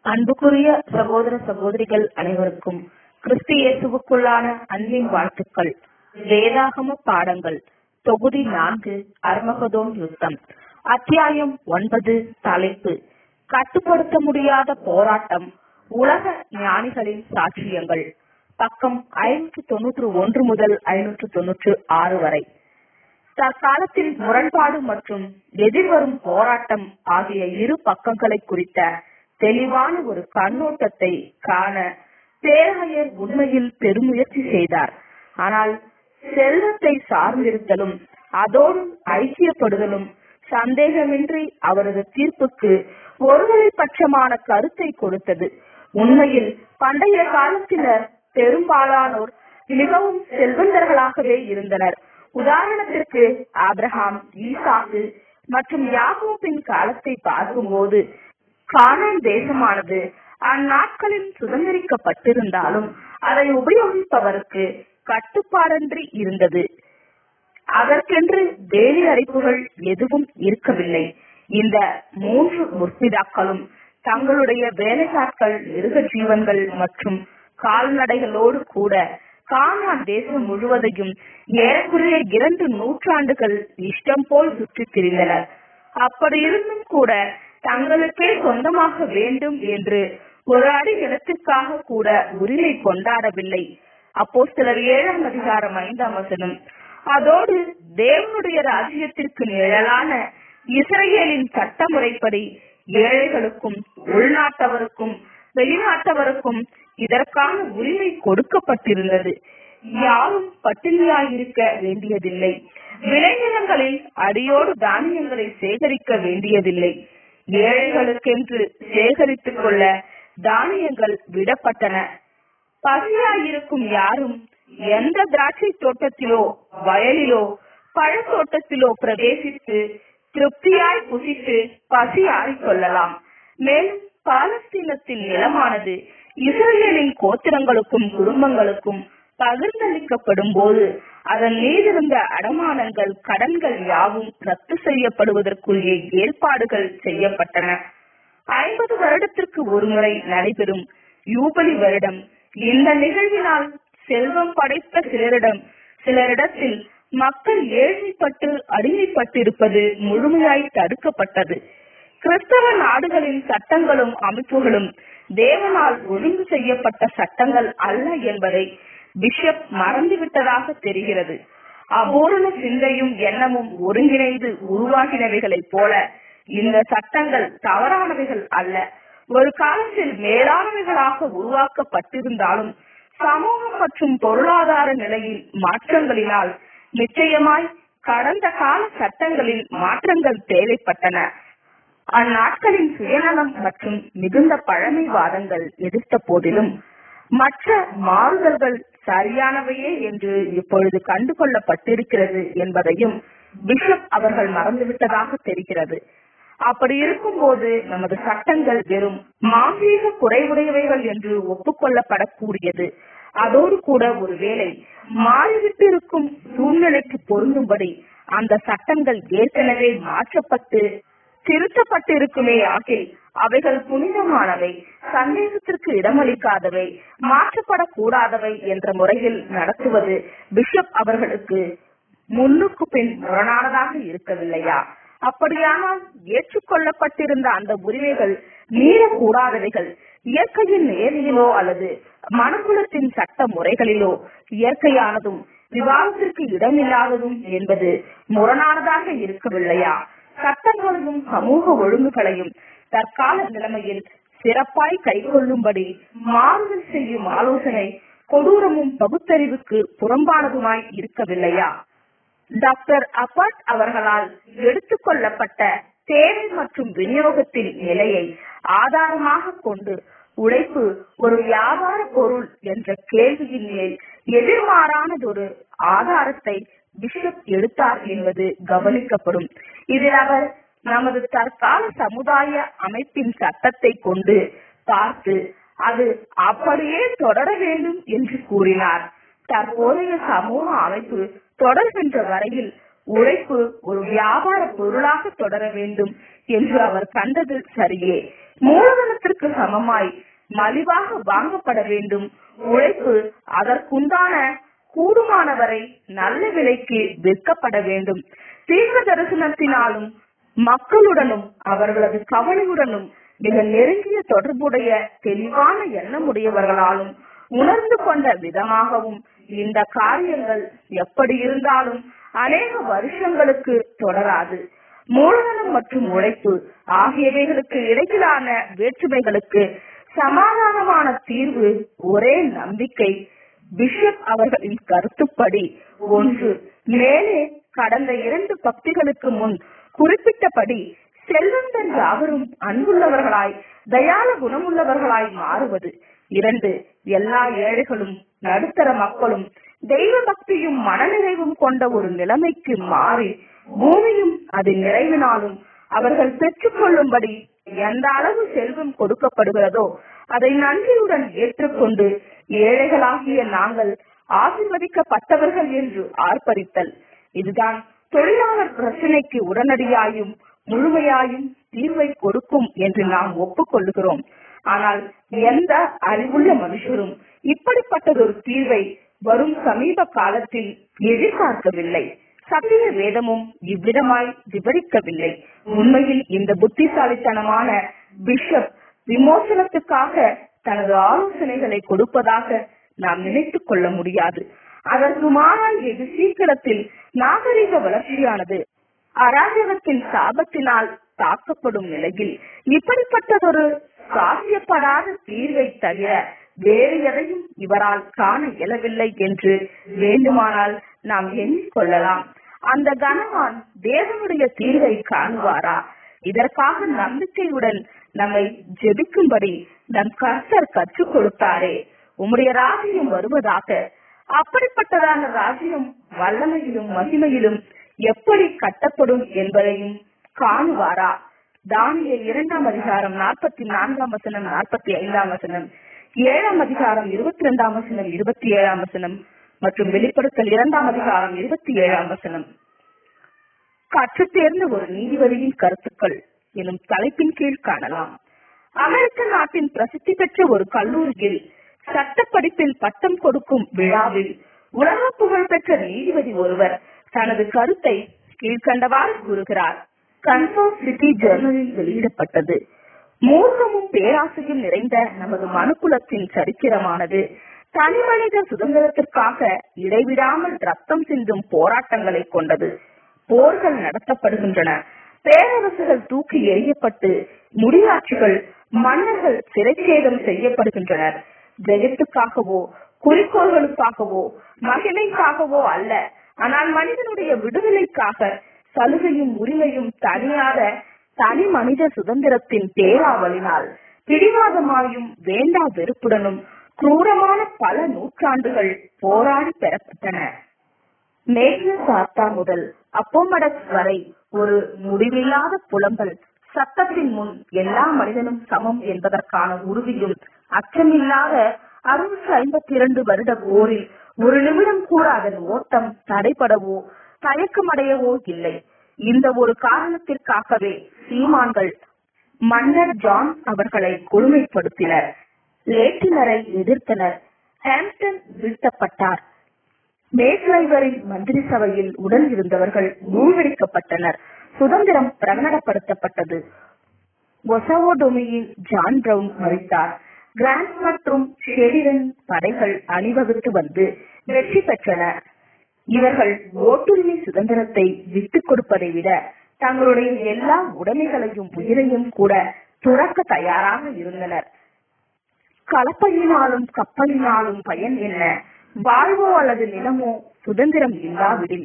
அன்புக்குரிய சகோதர சகோதரிகள் அனைவருக்கும் கிறிஸ்து இயேசுவுக்குள்ளான அன்பின் வாழ்த்துக்கள் வேதாகம பாடங்கள் தொகுதி நான்கு அர்மகதோன் யுத்தம் அத்தியாயம் ஒன்பது தலைப்பு கட்டுப்படுத்த முடியாத போராட்டம் உலக ஞானிகளின் சாட்சியங்கள் பக்கம் ஐநூற்று தொன்னூற்று ஒன்று முதல் ஐநூற்று தொன்னூற்று ஆறு வரை தற்காலத்தில் முரண்பாடு மற்றும் எதிர்வரும் போராட்டம் ஆகிய இரு பக்கங்களை குறித்த தெளிவான ஒரு கண்ணோட்டத்தை காண பேராயர் உண்மையில் பெருமுயற்சி செய்தார் ஆனால் செல்வத்தை சார்ந்திருத்தலும் அதோடு ஐக்கியப்படுதலும் சந்தேகமின்றி அவரது தீர்ப்புக்கு ஒருதலை பட்சமான கருத்தை கொடுத்தது உண்மையில் பண்டைய காலத்தினர் பெரும்பாலானோர் மிகவும் செல்வந்தர்களாகவே இருந்தனர் உதாரணத்திற்கு ஆப்ரஹாம் ஈசாக்கு மற்றும் யாகோப்பின் காலத்தை பார்க்கும்போது கானான் தேசமானது அந்நாட்களில் சுதந்திரிக்கப்பட்டிருந்தாலும் அதை உபயோகிப்பவருக்கு கட்டுப்பாடன்றி இருந்தது அதற்கென்று வேலி அடைப்புகள் எதுவும் இருக்கவில்லை இந்த மூன்று முற்பிதாக்களும் தங்களுடைய வேலையாட்கள் மிருக ஜீவன்கள் மற்றும் கால்நடைகளோடு கூட கானான் தேசம் முழுவதையும் ஏறக்குறைய இரண்டு நூற்றாண்டுகள் இஷ்டம் போல் சுற்றித் திரிந்தனர் அப்படி இருந்தும் கூட தங்களுக்கே சொந்தமாக வேண்டும் என்று ஒரு அடி இடத்திற்காக கூட உரிமை கொண்டாடவில்லை அப்போ சிலர் ஏழாம் அதிகாரம் ஐந்தாம் வசனம் அதோடு தேவனுடைய ராஜ்யத்திற்கு நிழலான இஸ்ரேலின் சட்டமுறைப்படி ஏழைகளுக்கும் உள்நாட்டவருக்கும் வெளிநாட்டவருக்கும் இதற்கான உரிமை கொடுக்கப்பட்டிருந்தது யாரும் பட்டினியாயிருக்க வேண்டியதில்லை விளைநிலங்களில் அடியோடு தானியங்களை சேகரிக்க வேண்டியதில்லை ஏழைகளுக்கென்று சேகரித்துக் கொள்ள தானியங்கள் விடப்பட்டன பசியாயிருக்கும் யாரும் எந்த திராட்சை தோட்டத்திலோ வயலிலோ பழத்தோட்டத்திலோ பிரவேசித்து திருப்தியாய் புசித்து பசி ஆறிக்கொள்ளலாம் மேலும் பாலஸ்தீனத்தின் நிலமானது இஸ்ரேலின் கோத்திரங்களுக்கும் குடும்பங்களுக்கும் பகிர்ந்தளிக்கப்படும் போது அதன் மீதிருந்த அடமானங்கள் கடன்கள் யாவும் ரத்து செய்யப்படுவதற்குரிய ஏற்பாடுகள் செய்யப்பட்டன ஐம்பது வருடத்திற்கு ஒருமுறை நடைபெறும் யூபலி வருடம் இந்த நிகழ்வினால் செல்வம் படைத்த சிலரிடம் சிலரிடத்தில் மக்கள் ஏழ்மைப்பட்டு அடிமைப்பட்டிருப்பது முழுமையாய் தடுக்கப்பட்டது கிறிஸ்தவ நாடுகளின் சட்டங்களும் அமைப்புகளும் தேவனால் ஒழுங்கு செய்யப்பட்ட சட்டங்கள் அல்ல என்பதை பிஷப் மறந்துவிட்டதாக தெரிகிறது அபூரண சிந்தையும் எண்ணமும் ஒருங்கிணைந்து உருவாகினவைகளைப் போல இந்த சட்டங்கள் தவறானவைகள் அல்ல ஒரு காலத்தில் மேலானவைகளாக உருவாக்கப்பட்டிருந்தாலும் சமூகம் மற்றும் பொருளாதார நிலையில் மாற்றங்களினால் நிச்சயமாய் கடந்த கால சட்டங்களில் மாற்றங்கள் தேவைப்பட்டன அந்நாட்களின் சுயநலம் மற்றும் மிகுந்த பழமைவாதங்கள் எதிர்த்த போதிலும் மற்ற மாறுதல்கள் சரியானவையே என்று இப்பொழுது கண்டுகொள்ளப்பட்டிருக்கிறது என்பதையும் பிஷப் அவர்கள் மறந்துவிட்டதாக தெரிகிறது அப்படி இருக்கும்போது நமது சட்டங்கள் வெறும் மாங்கீக குறைவுடையவைகள் என்று ஒப்புக்கொள்ளப்படக்கூடியது அதோடு கூட ஒருவேளை மாறிவிட்டிருக்கும் சூழ்நிலைக்கு பொருந்தும்படி அந்த சட்டங்கள் ஏற்கனவே மாற்றப்பட்டு திருத்தப்பட்டிருக்குமே ஆகில் அவைகள் புனிதமானவை சந்தேகத்திற்கு இடமளிக்காதவை மாற்றப்படக்கூடாதவை என்ற முறையில் நடத்துவது பிஷப் அவர்களுக்கு முன்னுக்கு பின் முரணானதாக இருக்கவில்லையா அப்படியானால் ஏற்றுக்கொள்ளப்பட்டிருந்த அந்த உரிமைகள் மீறக்கூடாதவைகள் இயற்கையின் நேரிலோ அல்லது மனுக்குலத்தின் சட்ட முறைகளிலோ இயற்கையானதும் விவாதத்திற்கு இடமில்லாததும் என்பது முரணானதாக இருக்கவில்லையா சட்டங்களையும் சமூக ஒழுங்குகளையும் தற்கால நிலைமையில் சிறப்பாய் கைக்கொள்ளும்படி மாறுதல் செய்யும் ஆலோசனை கொடூரமும் பகுத்தறிவுக்கு புறம்பானதுமாய் இருக்கவில்லையா டாக்டர் அபாட் அவர்களால் எடுத்துக்கொள்ளப்பட்ட தேவை மற்றும் விநியோகத்தின் நிலையை ஆதாரமாக கொண்டு உழைப்பு ஒரு வியாபார பொருள் என்ற கேள்வியின் மேல் எதிர்மாறானதொரு ஆதாரத்தை பிஷப் எடுத்தார் என்பது கவனிக்கப்படும் இதில் அவர் நமது தற்கால சமுதாய அமைப்பின் சட்டத்தை கொண்டு பார்த்து அது அப்படியே தொடர வேண்டும் என்று கூறினார் தற்போதைய சமூக அமைப்பு தொடர்கின்ற வரையில் உழைப்பு ஒரு வியாபார பொருளாக தொடர வேண்டும் என்று அவர் கண்டது சரியே மூலதனத்திற்கு சமமாய் மலிவாக வாங்கப்பட வேண்டும் உழைப்பு அதற்குண்டான கூடுமானவரை நல்ல விலைக்கு விற்கப்பட வேண்டும் தீர்க்க தரிசனத்தினாலும் மக்களுடனும் அவர்களது கவலையுடனும் மிக நெருங்கிய தொடர்புடைய தெளிவான எண்ணமுடையவர்களாலும் உணர்ந்து கொண்ட விதமாகவும் இந்த காரியங்கள் எப்படி இருந்தாலும் அநேக வருஷங்களுக்கு தொடராது மூலதனம் மற்றும் உழைப்பு ஆகியவைகளுக்கு இடையிலான வேற்றுமைகளுக்கு சமாதானமான தீர்வு ஒரே நம்பிக்கை பிஷப் அவர்களின் கருத்துப்படி ஒன்று மேலே கடந்த இரண்டு பக்திகளுக்கு முன் குறிப்பிட்டபடி செல்வந்தர் யாவரும் அன்புள்ளவர்களாய் தயால குணமுள்ளவர்களாய் மாறுவது இரண்டு எல்லா ஏழைகளும் நடுத்தர மக்களும் தெய்வ பக்தியும் மனநிறைவும் கொண்ட ஒரு நிலைமைக்கு மாறி பூமியும் அதன் நிறைவினாலும் அவர்கள் பெற்றுக்கொள்ளும்படி எந்த அளவு செல்வம் கொடுக்கப்படுகிறதோ அதை நன்றியுடன் ஏற்றுக்கொண்டு ஏழைகளாகிய நாங்கள் ஆசிர்வதிக்கப்பட்டவர்கள் என்று ஆர்ப்பரித்தல் இதுதான் தொழிலாளர் பிரச்சனைக்கு உடனடியாயும் முழுமையாயும் தீர்வை கொடுக்கும் என்று நாம் ஒப்புக்கொள்ளுகிறோம் ஆனால் எந்த அறிவுள்ள மனுஷரும் இப்படிப்பட்டதொரு தீர்வை வரும் சமீப காலத்தில் எதிர்பார்க்கவில்லை சத்திய வேதமும் இவ்விடமாய் விவரிக்கவில்லை உண்மையில் இந்த புத்திசாலித்தனமான பிஷப் விமோசனத்துக்காக தனது ஆலோசனைகளை கொடுப்பதாக நாம் நினைத்துக் கொள்ள முடியாது அதற்கு மாறால் வெகு சீக்கிரத்தில் நாகரிக வளர்ச்சியானது அராஜகத்தின் சாபத்தினால் தாக்கப்படும் நிலையில் இப்படிப்பட்டதொரு சாத்தியப்படாத தீர்வை தவிர வேறு எதையும் இவரால் காண இயலவில்லை என்று வேண்டுமானால் நாம் எண்ணிக்கொள்ளலாம் அந்த கனவான் தேவனுடைய தீர்வை காணுவாரா இதற்காக நம்பிக்கையுடன் நம்மை ஜெபிக்கும்படி நம் கர்த்தர் கற்றுக் கொடுத்தாரே உம்முடைய ராஜ்யம் வருவதாக அப்படிப்பட்டதான ராஜ்யம் வல்லமையிலும் மகிமையிலும் எப்படி கட்டப்படும் என்பதையும் காணுவாரா தானியல் இரண்டாம் அதிகாரம் நாற்பத்தி நான்காம் வசனம் நாற்பத்தி ஐந்தாம் வசனம் ஏழாம் அதிகாரம் இருபத்தி இரண்டாம் வசனம் இருபத்தி ஏழாம் வசனம் மற்றும் வெளிப்படுத்தல் இரண்டாம் அதிகாரம் இருபத்தி ஏழாம் வசனம் கற்று தேர்ந்த ஒரு நீதிபதியின் கருத்துக்கள் எனும் தலைப்பின் கீழ் காணலாம் அமெரிக்க நாட்டின் பிரசித்தி பெற்ற ஒரு கல்லூரியில் சட்ட படிப்பில் பட்டம் கொடுக்கும் விழாவில் உலக புகழ் பெற்ற நீதிபதி ஒருவர் தனது கருத்தை கீழ்கண்டவாறு கூறுகிறார் கன்சாஸ் சிட்டி ஜெர்னலில் வெளியிடப்பட்டது மூர்க்கமும் பேராசையும் நிறைந்த நமது மனுக்குலத்தின் சரித்திரமானது தனிமனித சுதந்திரத்திற்காக இடைவிடாமல் ரத்தம் சிந்தும் போராட்டங்களை கொண்டது போர்கள் நடத்தப்படுகின்றன பேரரசுகள் தூக்கி எறியப்பட்டு முடியாட்சிகள் மன்னர்கள் சிறைச்சேதம் செய்யப்படுகின்றனர் ஜெயத்துக்காகவோ குறிக்கோள்களுக்காகவோ மகிமைக்காகவோ அல்ல ஆனால் மனிதனுடைய விடுதலைக்காக சலுகையும் உரிமையும் தனியாத தனி மனித சுதந்திரத்தின் பேராவலினால் பிடிவாதமாயும் வேண்டா வெறுப்புடனும் குரூரமான பல நூற்றாண்டுகள் போராடி பெறப்பட்டன மேக்ன சாத்தா முதல் அப்போமடக்ஸ் வரை ஒரு முடிவில்லாத புலம்பல் சட்டத்தின் முன் எல்லா மனிதனும் சமம் என்பதற்கான உறுதியும் அச்சமில்லாத அறுநூற்றி ஐம்பத்தி இரண்டு வருட போரில் ஒரு நிமிடம் கூட அதன் ஓட்டம் தடைபடவோ தயக்கமடையவோ இல்லை இந்த ஒரு காரணத்திற்காகவே சீமான்கள் மன்னர் ஜான் அவர்களை கொடுமைப்படுத்தினர் லேட்டினரை எதிர்த்தனர் ஹாம்டன் வீழ்த்தப்பட்டார் மேஸ்லைவரின் மந்திரி சபையில் உடன் இருந்தவர்கள் மூழ்கடிக்கப்பட்டனர் சுதந்திரம் பிரகடனப்படுத்தப்பட்டது ஒசவோடொமியின் ஜான் பிரவுன் மறித்தார் கிராண்ட் மற்றும் ஷெரிடன் படைகள் அணிவகுத்து வந்து வெற்றி பெற்றன இவர்கள் ஓட்டுரிமை சுதந்திரத்தை விட்டுக் கொடுப்பதை விட தங்களுடைய எல்லா உடைமைகளையும் உயிரையும் கூட துறக்க தயாராக இருந்தனர் கலப்பையினாலும் கப்பலினாலும் பயன் என்ன வாழ்வோ அல்லது நிலமோ சுதந்திரம் இல்லாவிடில்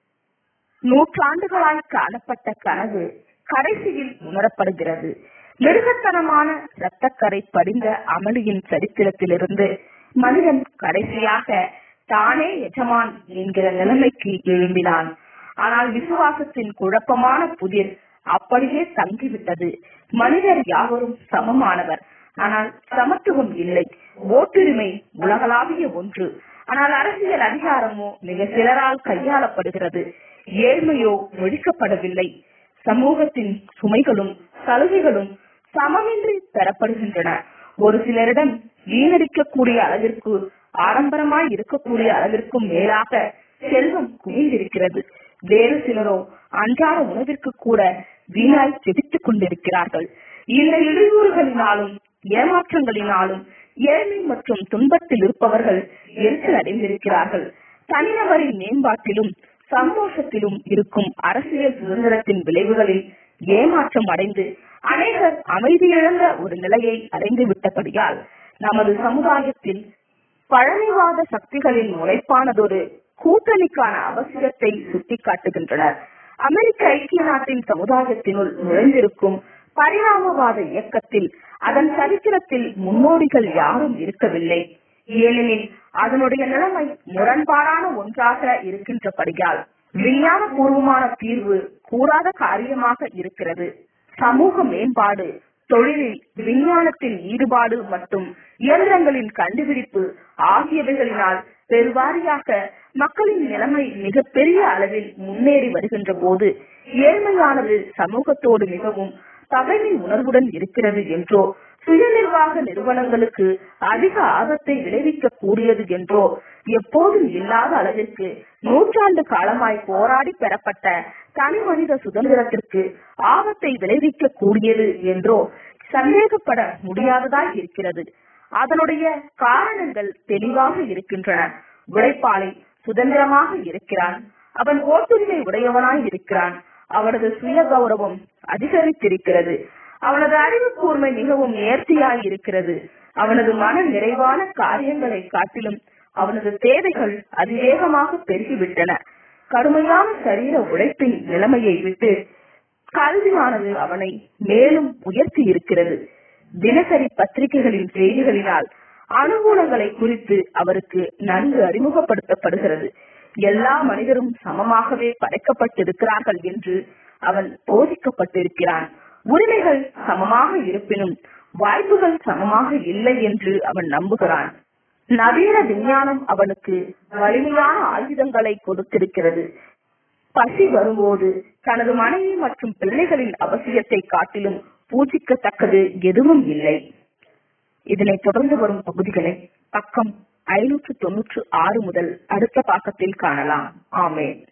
நூற்றாண்டுகளாய் காணப்பட்ட கனவு கடைசியில் உணரப்படுகிறது மிருகத்தனமான இரத்தக்கரை படிந்த அமளியின் சரித்திரத்திலிருந்து மனிதன் கடைசியாக தானே எஜமான் என்கிற நிலைமைக்கு எழும்பினான் ஆனால் விசுவாசத்தின் குழப்பமான புதிர் அப்படியே தங்கிவிட்டது மனிதர் யாவரும் சமமானவர் ஆனால் சமத்துவம் இல்லை ஓட்டுரிமை உலகளாவிய ஒன்று ஆனால் அரசியல் அதிகாரமோ மிக சிலரால் கையாளப்படுகிறது ஏழ்மையோ ஒழிக்கப்படவில்லை சமூகத்தின் சுமைகளும் சலுகைகளும் சமமின்றி பெறப்படுகின்றன ஒரு சிலரிடம் வீணடிக்கக்கூடிய அளவிற்கு ஆடம்பரமாய் இருக்கக்கூடிய அளவிற்கும் மேலாக செல்வம் குவிந்திருக்கிறது வேறு சிலரோ அன்றாட உணவிற்கு கூட வீணாய் செபித்துக் கொண்டிருக்கிறார்கள் இந்த இடையூறுகளினாலும் ஏமாற்றங்களினாலும் ஏழ்மை மற்றும் துன்பத்தில் இருப்பவர்கள் எரிச்சல் அடைந்திருக்கிறார்கள் தனிநபரின் மேம்பாட்டிலும் சந்தோஷத்திலும் இருக்கும் அரசியல் சுதந்திரத்தின் விளைவுகளில் ஏமாற்றம் அடைந்து அநேகர் அமைதியிழந்த ஒரு நிலையை அடைந்து விட்டபடியால் நமது சமுதாயத்தில் பழமைவாத சக்திகளின் முளைப்பானதொரு கூட்டணிக்கான அவசியத்தை சுட்டிக்காட்டுகின்றனர் அமெரிக்க ஐக்கிய நாட்டின் சமுதாயத்தினுள் நுழைந்திருக்கும் பரிணாமவாத இயக்கத்தில் அதன் சரித்திரத்தில் முன்னோடிகள் யாரும் இருக்கவில்லை ஏனெனில் அதனுடைய நிலைமை முரண்பாடான ஒன்றாக இருக்கின்றபடியால் விஞ்ஞான பூர்வமான தீர்வு கூறாத காரியமாக இருக்கிறது சமூக மேம்பாடு தொழிலில் விஞ்ஞானத்தின் ஈடுபாடு மற்றும் இயந்திரங்களின் கண்டுபிடிப்பு ஆகியவைகளினால் பெருவாரியாக மக்களின் நிலைமை மிக பெரிய அளவில் முன்னேறி வருகின்ற போது ஏழ்மையானது சமூகத்தோடு மிகவும் பகைமை உணர்வுடன் இருக்கிறது என்றோ சுய நிர்வாக நிறுவனங்களுக்கு அதிக ஆபத்தை விளைவிக்க கூடியது என்றோ எப்போதும் இல்லாத அளவிற்கு நூற்றாண்டு காலமாய் போராடி பெறப்பட்ட தனி மனித சுதந்திரத்திற்கு ஆபத்தை விளைவிக்க கூடியது என்றோ சந்தேகப்பட முடியாததாய் இருக்கிறது அதனுடைய காரணங்கள் தெளிவாக இருக்கின்றன உழைப்பாளி சுதந்திரமாக இருக்கிறான் அவன் ஓட்டுரிமை உடையவனாய் இருக்கிறான் அவனது சுய கௌரவம் அதிகரித்திருக்கிறது அவனது அறிவு கூர்மை மிகவும் நேர்த்தியாய் இருக்கிறது அவனது மன நிறைவான காரியங்களை காட்டிலும் அவனது தேவைகள் அதிவேகமாக பெருகிவிட்டன கடுமையான சரீர உழைப்பின் நிலைமையை விட்டு கல்வியானது அவனை மேலும் உயர்த்தி இருக்கிறது தினசரி பத்திரிகைகளின் செய்திகளினால் அனுகூலங்களை குறித்து அவருக்கு நன்கு அறிமுகப்படுத்தப்படுகிறது எல்லா மனிதரும் சமமாகவே படைக்கப்பட்டிருக்கிறார்கள் என்று அவன் போதிக்கப்பட்டிருக்கிறான் உரிமைகள் சமமாக இருப்பினும் வாய்ப்புகள் சமமாக இல்லை என்று அவன் நம்புகிறான் நவீன விஞ்ஞானம் அவனுக்கு வலிமையான ஆயுதங்களை கொடுத்திருக்கிறது பசி வரும்போது தனது மனைவி மற்றும் பிள்ளைகளின் அவசியத்தை காட்டிலும் பூஜிக்கத்தக்கது எதுவும் இல்லை இதனை தொடர்ந்து வரும் பகுதிகளை பக்கம் ஐநூற்று தொன்னூற்று ஆறு முதல் அடுத்த பாக்கத்தில் காணலாம் ஆமேன்